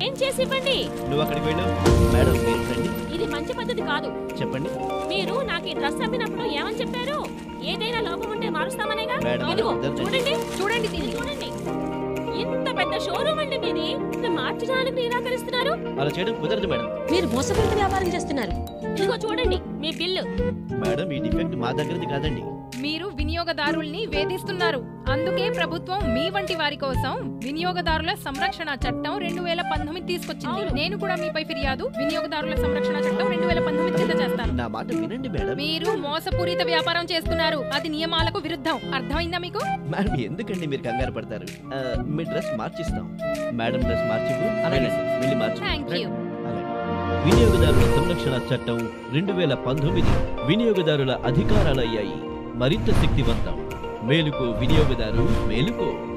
ఏం చేసి ఇవ్వండి నువ్వు అక్కడికి వెళ్ళు మేడం మీరు రండి ఇది మంచి పద్ధతి కాదు చెప్పండి మీరు నాకు ఈ డ్రెస్ అమ్మినప్పుడు ఏమని చెప్పారు ఏదైనా లోపం ఉంటే మారుస్తామనేగా మేడం, ఇదిగో వద్దండి. చూడండి చూడండి దీన్ని చూడండి ఇంత పెద్ద షోరూమ్ అండి మీది ఇది మార్చడానికి నిరాకరిస్తున్నారు అలా చేయడం కుదరదు మేడం మీరు మోసపూరిత వ్యాపారం చేస్తున్నారు ఇదిగో చూడండి మీ బిల్లు మేడం ఈ డిఫెక్ట్ మా దగ్గరది కాదండి మీరు వినియోగదారుల్ని వేధిస్తున్నారు అందుకే ప్రభుత్వం మీ వంటి వారి కోసం వినియోగదారుల సంరక్షణ చట్టం రెండు వేల పంతొమ్మిది తీసుకొచ్చింది అవును. నేను కూడా మీపై ఫిర్యాదు వినియోగదారుల సంరక్షణ చట్టం రెండు వేల పంతొమ్మిది కింద చేస్తాను నా మాట వినండి మేడం మీరు మోసపూరిత వ్యాపారం చేస్తున్నారు అది నియమాలకు విరుద్ధం అర్థమైందా మీకు మేడం ఎందుకండి మీరు కంగారు పడతారు ఆ, మీ డ్రెస్ మార్చిస్తాం మేడం డ్రెస్ మార్చివు వెళ్ళండి వెళ్ళి మార్చు థ్యాంక్ యూ అలాగే. వినియోగదారుల సంరక్షణ చట్టం రెండు వేల పంతొమ్మిది వినియోగదారుల అధికారాలయ్యాయి మరింత శక్తివంతం మేలుకో వినియోగదారు మేలుకో